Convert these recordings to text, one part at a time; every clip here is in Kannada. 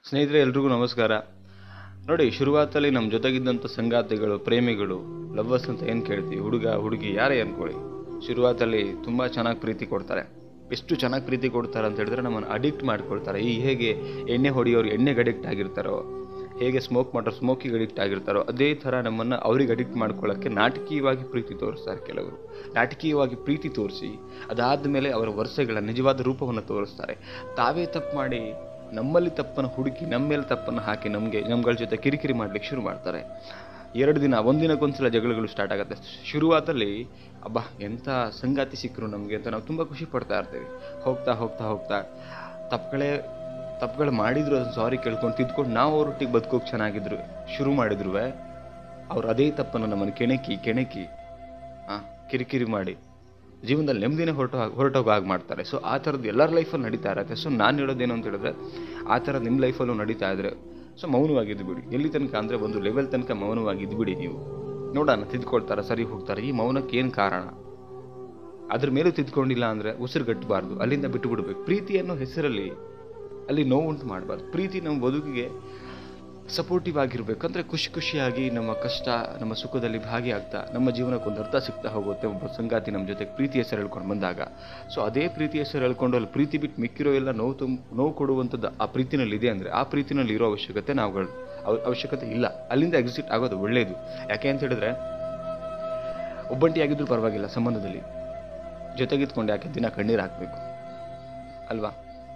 ಸ್ನೇಹಿತರೆ ಎಲ್ರಿಗೂ ನಮಸ್ಕಾರ ನೋಡಿ ಶುರುವಾತಲ್ಲಿ ನಮ್ಮ ಜೊತೆಗಿದ್ದಂಥ ಸಂಗಾತಿಗಳು ಪ್ರೇಮಿಗಳು ಲವ್ವರ್ಸ್ ಅಂತ ಏನು ಕೇಳ್ತೀವಿ ಹುಡುಗ ಹುಡುಗಿ ಯಾರೇ ಅಂದ್ಕೊಳ್ಳಿ ಶುರುವಾತಲ್ಲಿ ತುಂಬ ಚೆನ್ನಾಗಿ ಪ್ರೀತಿ ಕೊಡ್ತಾರೆ ಎಷ್ಟು ಚೆನ್ನಾಗಿ ಪ್ರೀತಿ ಕೊಡ್ತಾರೆ ಅಂತ ಹೇಳಿದ್ರೆ ನಮ್ಮನ್ನು ಅಡಿಕ್ಟ್ ಮಾಡ್ಕೊಳ್ತಾರೆ ಈ ಹೇಗೆ ಎಣ್ಣೆ ಹೊಡೆಯೋರು ಎಣ್ಣೆಗೆ ಅಡಿಕ್ಟ್ ಆಗಿರ್ತಾರೋ ಹೇಗೆ ಸ್ಮೋಕ್ ಮಾಡೋರು ಸ್ಮೋಕಿಗೆ ಅಡಿಕ್ಟ್ ಆಗಿರ್ತಾರೋ ಅದೇ ಥರ ನಮ್ಮನ್ನು ಅವ್ರಿಗೆ ಅಡಿಕ್ಟ್ ಮಾಡ್ಕೊಳ್ಳೋಕ್ಕೆ ನಾಟಕೀಯವಾಗಿ ಪ್ರೀತಿ ತೋರಿಸ್ತಾರೆ ಕೆಲವರು ನಾಟಕೀಯವಾಗಿ ಪ್ರೀತಿ ತೋರಿಸಿ ಅದಾದ ಮೇಲೆ ಅವರ ವರ್ಷಗಳ ನಿಜವಾದ ರೂಪವನ್ನು ತೋರಿಸ್ತಾರೆ ತಾವೇ ತಪ್ಪು ಮಾಡಿ ನಮ್ಮಲ್ಲಿ ತಪ್ಪನ್ನು ಹುಡುಕಿ ನಮ್ಮ ಮೇಲೆ ತಪ್ಪನ್ನು ಹಾಕಿ ನಮಗೆ ನಮ್ಗಳ ಜೊತೆ ಕಿರಿಕಿರಿ ಮಾಡ್ಲಿಕ್ಕೆ ಶುರು ಮಾಡ್ತಾರೆ ಎರಡು ದಿನ ಒಂದಿನಕ್ಕೊಂದ್ಸಲ ಜಗಳಗಳು ಸ್ಟಾರ್ಟ್ ಆಗುತ್ತೆ ಶುರುವಾತಲ್ಲಿ ಅಬ್ಬಾ ಎಂಥ ಸಂಗಾತಿ ಸಿಕ್ಕರು ನಮಗೆ ಅಂತ ನಾವು ತುಂಬ ಖುಷಿ ಪಡ್ತಾ ಇರ್ತೀವಿ ಹೋಗ್ತಾ ಹೋಗ್ತಾ ಹೋಗ್ತಾ ತಪ್ಪುಗಳೇ ತಪ್ಪುಗಳು ಮಾಡಿದ್ರು ಅದನ್ನು ಸಾರಿ ಕೇಳ್ಕೊಂಡು ತಿದ್ಕೊಂಡು ನಾವು ಅವರೊಟ್ಟಿಗೆ ಬದುಕೋಕೆ ಚೆನ್ನಾಗಿದ್ರು ಶುರು ಮಾಡಿದ್ರು ಅವ್ರು ಅದೇ ತಪ್ಪನ್ನು ನಮ್ಮನ್ನು ಕೆಣಕಿ ಕೆಣಕಿ ಆ, ಕಿರಿಕಿರಿ ಮಾಡಿ ಜೀವನದಲ್ಲಿ ನೆಮ್ಮದಿನೇ ಹೊರಟು ಹೊರಟೋಗೋ ಹಾಗೆ ಮಾಡ್ತಾರೆ ಸೊ ಆ ಥರದ್ದು ಎಲ್ಲರ ಲೈಫಲ್ಲಿ ನಡೀತಾ ಇರುತ್ತೆ ಸೊ ನಾನು ಹೇಳೋದೇನು ಅಂತ ಹೇಳಿದ್ರೆ ಆ ಥರ ನಿಮ್ಮ ಲೈಫಲ್ಲೂ ನಡೀತಾ ಇದ್ರೆ ಸೊ ಮೌನವಾಗಿದ್ದು ಬಿಡಿ ಎಲ್ಲಿ ತನಕ ಅಂದರೆ ಒಂದು ಲೆವೆಲ್ ತನಕ ಮೌನವಾಗಿದ್ದು ಬಿಡಿ ನೀವು ನೋಡೋಣ ತಿದ್ಕೊಳ್ತಾರೆ ಸರಿ ಹೋಗ್ತಾರೆ ಈ ಮೌನಕ್ಕೆ ಏನು ಕಾರಣ ಅದ್ರ ಮೇಲೂ ತಿದ್ಕೊಂಡಿಲ್ಲ ಅಂದರೆ ಉಸಿರುಗಟ್ಟಬಾರ್ದು ಅಲ್ಲಿಂದ ಬಿಟ್ಟು ಬಿಡಬೇಕು ಪ್ರೀತಿ ಅನ್ನೋ ಹೆಸರಲ್ಲಿ ಅಲ್ಲಿ ನೋವುಂಟು ಮಾಡಬಾರ್ದು ಪ್ರೀತಿ ನಮ್ಮ ಬದುಕಿಗೆ ಸಪೋರ್ಟಿವ್ ಆಗಿರ್ಬೇಕು ಅಂದರೆ ಖುಷಿ ಖುಷಿಯಾಗಿ ನಮ್ಮ ಕಷ್ಟ ನಮ್ಮ ಸುಖದಲ್ಲಿ ಭಾಗಿಯಾಗ್ತಾ ನಮ್ಮ ಜೀವನಕ್ಕೆ ಒಂದು ಅರ್ಥ ಸಿಗ್ತಾ ಹೋಗುತ್ತೆ ಒಬ್ಬ ಸಂಗಾತಿ ನಮ್ಮ ಜೊತೆ ಪ್ರೀತಿ ಹೆಸರು ಹೇಳ್ಕೊಂಡು ಬಂದಾಗ ಸೊ ಅದೇ ಪ್ರೀತಿ ಹೆಸರು ಹೇಳ್ಕೊಂಡು ಅಲ್ಲಿ ಪ್ರೀತಿ ಬಿಟ್ಟು ಮಿಕ್ಕಿರೋ ಎಲ್ಲ ನೋವು ತುಂಬ ನೋವು ಕೊಡುವಂಥದ್ದು ಆ ಪ್ರೀತಿನಲ್ಲಿ ಇದೆ ಅಂದರೆ ಆ ಪ್ರೀತಿನಲ್ಲಿ ಇರೋ ಅವಶ್ಯಕತೆ ನಾವುಗಳು ಅವ ಅವಶ್ಯಕತೆ ಇಲ್ಲ ಅಲ್ಲಿಂದ ಎಕ್ಸಿಟ್ ಆಗೋದು ಒಳ್ಳೆಯದು ಯಾಕೆ ಅಂತ ಹೇಳಿದ್ರೆ ಒಬ್ಬಂಟಿಯಾಗಿದ್ದರೂ ಪರವಾಗಿಲ್ಲ ಸಂಬಂಧದಲ್ಲಿ ಜೊತೆಗಿದ್ಕೊಂಡು ಯಾಕೆ ದಿನ ಕಣ್ಣೀರು ಹಾಕಬೇಕು ಅಲ್ವಾ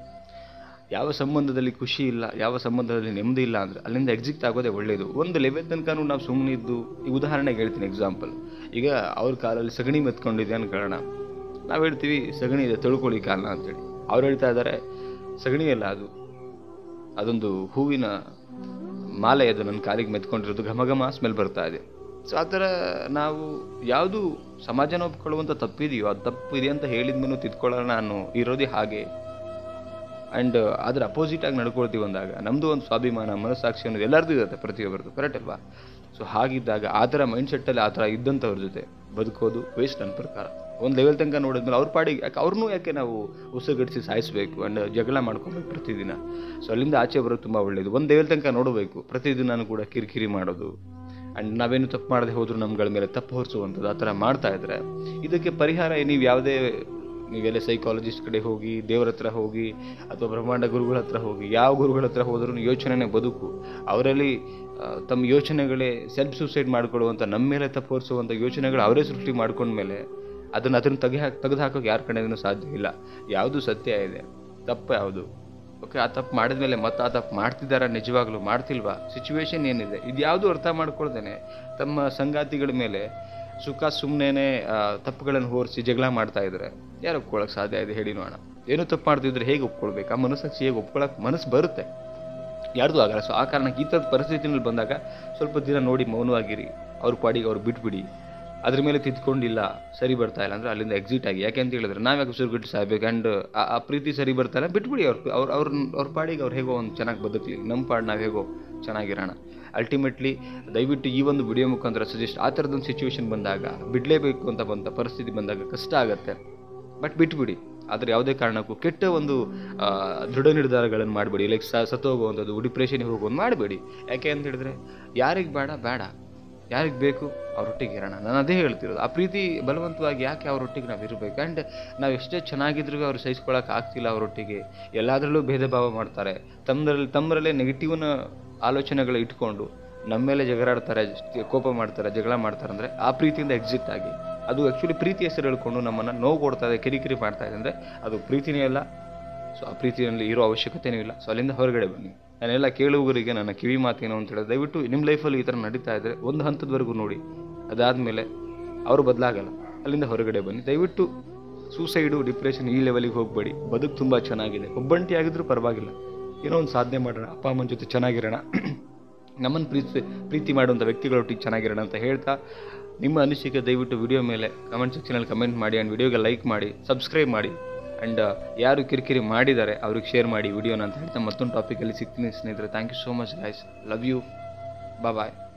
ಯಾವ ಸಂಬಂಧದಲ್ಲಿ ಖುಷಿ ಇಲ್ಲ ಯಾವ ಸಂಬಂಧದಲ್ಲಿ ನೆಮ್ಮದಿ ಇಲ್ಲ ಅಂದರೆ ಅಲ್ಲಿಂದ ಎಕ್ಸಿಟ್ ಆಗೋದೇ ಒಳ್ಳೆಯದು ಒಂದು ಲೆವೆಲ್ ತನಕನೂ ನಾವು ಸುಮ್ಮನೆ ಇದ್ದು ಈ ಉದಾಹರಣೆಗೆ ಹೇಳ್ತೀನಿ ಎಕ್ಸಾಂಪಲ್ ಈಗ ಅವ್ರ ಕಾಲಲ್ಲಿ ಸಗಣಿ ಮೆತ್ಕೊಂಡಿದೆ ಅನ್ಕೊಳ್ಳೋಣ ನಾವು ಹೇಳ್ತೀವಿ ಸಗಣಿ ಇದೆ ತೊಳ್ಕೊಳ್ಳಿ ಕಾಲನ ಅಂತೇಳಿ ಅವ್ರು ಹೇಳ್ತಾ ಇದ್ದಾರೆ ಸಗಣಿ ಅಲ್ಲ ಅದು ಅದೊಂದು ಹೂವಿನ ಮಾಲೆ ಅದು ನನ್ನ ಕಾಲಿಗೆ ಮೆತ್ಕೊಂಡಿರೋದು ಘಮ ಘಮ ಸ್ಮೆಲ್ ಬರ್ತಾ ಇದೆ ಸೊ ಆ ಥರ ನಾವು ಯಾವುದು ಸಮಾಜನ ಒಪ್ಕೊಳ್ಳುವಂಥ ತಪ್ಪಿದೆಯೋ ಅದು ತಪ್ಪಿದೆ ಅಂತ ಹೇಳಿದ ಮೇಲೆ ತಿದ್ಕೊಳ್ಳೋಣ ಅನ್ನೋ ಇರೋದೇ ಹಾಗೆ ಆ್ಯಂಡ್ ಅದ್ರ ಅಪೋಸಿಟ್ ಆಗಿ ನಡ್ಕೊಳ್ತೀವಿ ಅಂದಾಗ ನಮ್ಮದು ಒಂದು ಸ್ವಾಭಿಮಾನ ಮನಸ್ಸಾಕ್ಷಿ ಅನ್ನೋದು ಎಲ್ಲರದ್ದು ಇರುತ್ತೆ ಪ್ರತಿಯೊಬ್ಬರದ್ದು ಕರೆಕ್ಟ್ ಅಲ್ವಾ ಸೊ ಹಾಗಿದ್ದಾಗ ಆ ಥರ ಮೈಂಡ್ ಸೆಟ್ಟಲ್ಲಿ ಆ ಥರ ಇದ್ದಂಥವ್ರ ಜೊತೆ ಬದುಕೋದು ವೇಸ್ಟ್ ನನ್ನ ಪ್ರಕಾರ ಒಂದು ಲೆವೆಲ್ ತನಕ ನೋಡಿದ್ಮೇಲೆ ಅವ್ರ ಪಾಡಿಗೆ ಯಾಕೆ ಅವ್ರನ್ನೂ ಯಾಕೆ ನಾವು ಉಸಿರುಗಟ್ಟಿಸಿ ಸಾಯಿಸಬೇಕು ಆ್ಯಂಡ್ ಜಗಳ ಮಾಡ್ಕೊಬೇಕು ಪ್ರತಿದಿನ ಸೊ ಅಲ್ಲಿಂದ ಆಚೆ ಬರೋದು ತುಂಬ ಒಳ್ಳೆಯದು ಒಂದು ಲೆವೆಲ್ ತನಕ ನೋಡಬೇಕು ಪ್ರತಿದಿನ ಕೂಡ ಕಿರಿಕಿರಿ ಮಾಡೋದು ಆ್ಯಂಡ್ ನಾವೇನು ತಪ್ಪು ಮಾಡದೆ ಹೋದರೂ ನಮ್ಗಳ ಮೇಲೆ ತಪ್ಪು ಹೊರಿಸುವಂಥದ್ದು ಆ ಥರ ಮಾಡ್ತಾ ಇದ್ರೆ ಇದಕ್ಕೆ ಪರಿಹಾರ ನೀವು ಯಾವುದೇ ನೀವೆಲ್ಲ ಸೈಕಾಲಜಿಸ್ಟ್ ಕಡೆ ಹೋಗಿ ದೇವರ ಹತ್ರ ಹೋಗಿ ಅಥವಾ ಬ್ರಹ್ಮಾಂಡ ಗುರುಗಳ ಹತ್ರ ಹೋಗಿ ಯಾವ ಗುರುಗಳ ಹತ್ರ ಹೋದ್ರೂ ಯೋಚನೆನೇ ಬದುಕು ಅವರಲ್ಲಿ ಆ, ತಮ್ಮ ಯೋಚನೆಗಳೇ ಸೆಲ್ಫ್ ಸೂಸೈಡ್ ಮಾಡ್ಕೊಳ್ಳುವಂಥ ನಮ್ಮ ಮೇಲೆ ತಪ್ಪು ಹೊರಿಸುವಂಥ ಯೋಚನೆಗಳು ಅವರೇ ಸೃಷ್ಟಿ ಮಾಡ್ಕೊಂಡ್ಮೇಲೆ ಅದನ್ನು ಅದನ್ನು ತೆಗಿ ಹಾಕಿ ತೆಗೆದು ಹಾಕೋಕೆ ಯಾರ ಕಡೆಯೂ ಸಾಧ್ಯ ಇಲ್ಲ ಯಾವುದು ಸತ್ಯ ಇದೆ ತಪ್ಪು ಯಾವುದು ಓಕೆ ಆ ತಪ್ಪು ಮಾಡಿದ್ಮೇಲೆ ಮತ್ತೆ ಆ ತಪ್ಪು ಮಾಡ್ತಿದ್ದಾರಾ ನಿಜವಾಗ್ಲೂ ಮಾಡ್ತಿಲ್ವಾ ಸಿಚುವೇಶನ್ ಏನಿದೆ ಇದು ಯಾವುದು ಅರ್ಥ ಮಾಡ್ಕೊಳ್ದೇನೆ ತಮ್ಮ ಸಂಗಾತಿಗಳ ಮೇಲೆ ಸುಖ ಸುಮ್ಮನೆ ತಪ್ಪುಗಳನ್ನು ಹೋರಿಸಿ ಜಗಳ ಮಾಡ್ತಾ ಇದ್ರೆ ಯಾರು ಒಪ್ಕೊಳ್ಳೋಕೆ ಸಾಧ್ಯ ಇದೆ ಹೇಳಿ ನೋಡೋಣ ಏನು ತಪ್ಪು ಮಾಡ್ತಿದ್ರೆ ಹೇಗೆ ಒಪ್ಕೊಳ್ಬೇಕು ಆ ಮನಸ್ಸಾಕ್ಷಿ ಹೇಗೆ ಒಪ್ಕೊಳ್ಳೋಕೆ ಮನಸ್ಸು ಬರುತ್ತೆ ಯಾರ್ದು ಆಗಲ್ಲ ಸೊ ಆ ಕಾರಣಕ್ಕೆ ಈ ಥರದ ಪರಿಸ್ಥಿತಿನಲ್ಲಿ ಬಂದಾಗ ಸ್ವಲ್ಪ ದಿನ ನೋಡಿ ಮೌನವಾಗಿರಿ ಅವ್ರ ಪಾಡಿಗೆ ಅವ್ರು ಬಿಟ್ಬಿಡಿ ಅದ್ರ ಮೇಲೆ ತಿದ್ಕೊಂಡಿಲ್ಲ ಸರಿ ಬರ್ತಾ ಇಲ್ಲ ಅಂದರೆ ಅಲ್ಲಿಂದ ಎಕ್ಸಿಟ್ ಆಗಿ ಯಾಕೆ ಅಂತ ಹೇಳಿದ್ರೆ ನಾವು ಯಾಕೆ ಉಸಿರುಗಟ್ಟು ಸಾಯ್ಬೇಕು ಆ್ಯಂಡ್ ಆ ಪ್ರೀತಿ ಸರಿ ಬರ್ತಾ ಇಲ್ಲ ಬಿಟ್ಬಿಡಿ ಅವ್ರು ಅವ್ರು ಅವ್ರ ಅವ್ರ ಪಾಡಿಗೆ ಅವ್ರು ಹೇಗೋ ಒಂದು ಚೆನ್ನಾಗಿ ಬದುಕಲಿ ನಮ್ಮ ಪಾಡು ನಾವು ಹೇಗೋ ಚೆನ್ನಾಗಿರೋಣ ಅಲ್ಟಿಮೇಟ್ಲಿ ದಯವಿಟ್ಟು ಈ ಒಂದು ವಿಡಿಯೋ ಮುಖಾಂತರ ಸಜೆಸ್ಟ್ ಆ ಥರದೊಂದು ಸಿಚುವೇಶನ್ ಬಂದಾಗ ಬಿಡಲೇಬೇಕು ಅಂತ ಬಂದ ಪರಿಸ್ಥಿತಿ ಬಂದಾಗ ಕಷ್ಟ ಆಗುತ್ತೆ ಬಟ್ ಬಿಟ್ಬಿಡಿ ಆದರೆ ಯಾವುದೇ ಕಾರಣಕ್ಕೂ ಕೆಟ್ಟ ಒಂದು ಆ, ದೃಢ ನಿರ್ಧಾರಗಳನ್ನು ಮಾಡಬೇಡಿ ಲೈಕ್ ಸ ಸತ್ತೋಗುವಂಥದ್ದು ಡಿಪ್ರೆಷನ್ಗೆ ಹೋಗೋದು ಮಾಡಬೇಡಿ ಯಾಕೆ ಅಂತ ಹೇಳಿದ್ರೆ ಯಾರಿಗೆ ಬೇಡ ಬೇಡ ಯಾರಿಗೆ ಬೇಕು ಅವರೊಟ್ಟಿಗೆ ಇರೋಣ ನಾನು ಅದೇ ಹೇಳ್ತಿರೋದು ಆ ಪ್ರೀತಿ ಬಲವಂತವಾಗಿ ಯಾಕೆ ಅವರೊಟ್ಟಿಗೆ ನಾವು ಇರಬೇಕು ಆ್ಯಂಡ್ ನಾವು ಎಷ್ಟೇ ಚೆನ್ನಾಗಿದ್ರೂ ಅವ್ರು ಸಹಿಸ್ಕೊಳಕ್ಕೆ ಆಗ್ತಿಲ್ಲ ಅವರೊಟ್ಟಿಗೆ ಎಲ್ಲದರಲ್ಲೂ ಭೇದ ಭಾವ ಮಾಡ್ತಾರೆ ತಮ್ಮದ್ರಲ್ಲಿ ತಮ್ಮರಲ್ಲೇ ನೆಗೆಟಿವ್ನ ಆಲೋಚನೆಗಳು ಇಟ್ಕೊಂಡು ನಮ್ಮ ಮೇಲೆ ಜಗಳಾಡ್ತಾರೆ ಕೋಪ ಮಾಡ್ತಾರೆ ಜಗಳ ಮಾಡ್ತಾರೆ ಅಂದರೆ ಆ ಪ್ರೀತಿಯಿಂದ ಎಕ್ಸಿಟ್ ಆಗಿ ಅದು ಆ್ಯಕ್ಚುಲಿ ಪ್ರೀತಿ ಹೆಸರು ಹೇಳ್ಕೊಂಡು ನಮ್ಮನ್ನು ನೋವು ಕೊಡ್ತಾ ಇದೆ ಕಿರಿಕಿರಿ ಮಾಡ್ತಾ ಇದೆ ಅಂದರೆ ಅದು ಪ್ರೀತಿನೇ ಅಲ್ಲ ಸೊ ಆ ಪ್ರೀತಿಯಲ್ಲಿ ಇರೋ ಅವಶ್ಯಕತೆಯೂ ಇಲ್ಲ ಸೊ ಅಲ್ಲಿಂದ ಹೊರಗಡೆ ಬನ್ನಿ ನಾನೆಲ್ಲ ಕೇಳುವವರಿಗೆ ನನ್ನ ಕಿವಿ ಮಾತೇನು ಅಂತ ಹೇಳಿದ್ರೆ ದಯವಿಟ್ಟು ನಿಮ್ಮ ಲೈಫಲ್ಲಿ ಈ ಥರ ನಡೀತಾ ಇದ್ದರೆ ಒಂದು ಹಂತದವರೆಗೂ ನೋಡಿ ಅದಾದಮೇಲೆ ಅವರು ಬದಲಾಗಲ್ಲ ಅಲ್ಲಿಂದ ಹೊರಗಡೆ ಬನ್ನಿ ದಯವಿಟ್ಟು ಸೂಸೈಡು ಡಿಪ್ರೆಷನ್ ಈ ಲೆವೆಲಿಗೆ ಹೋಗಬೇಡಿ ಬದುಕು ತುಂಬ ಚೆನ್ನಾಗಿದೆ ಒಬ್ಬಂಟಿ ಆಗಿದ್ರೂ ಪರವಾಗಿಲ್ಲ ಏನೋ ಒಂದು ಸಾಧನೆ ಮಾಡೋಣ ಅಪ್ಪ ಅಮ್ಮನ ಜೊತೆ ಚೆನ್ನಾಗಿರೋಣ ನಮ್ಮನ್ನು ಪ್ರೀತಿ ಪ್ರೀತಿ ಮಾಡುವಂಥ ವ್ಯಕ್ತಿಗಳೊಟ್ಟಿಗೆ ಚೆನ್ನಾಗಿರೋಣ ಅಂತ ಹೇಳ್ತಾ ನಿಮ್ಮ ಅನಿಸಿಕೆ ದಯವಿಟ್ಟು ವಿಡಿಯೋ ಮೇಲೆ ಕಮೆಂಟ್ ಸೆಕ್ಷನಲ್ಲಿ ಕಮೆಂಟ್ ಮಾಡಿ ಆ್ಯಂಡ್ ವಿಡಿಯೋಗೆ ಲೈಕ್ ಮಾಡಿ ಸಬ್ಸ್ಕ್ರೈಬ್ ಮಾಡಿ ಆ್ಯಂಡ್ ಯಾರು ಕಿರಿಕಿರಿ ಮಾಡಿದ್ದಾರೆ ಅವ್ರಿಗೆ ಶೇರ್ ಮಾಡಿ ವಿಡಿಯೋನ ಅಂತ ಹೇಳ್ತಾ ಮತ್ತೊಂದು ಟಾಪಿಕಲ್ಲಿ ಸಿಗ್ತೀನಿ ಸ್ನೇಹಿತರೆ thank you so much guys love you bye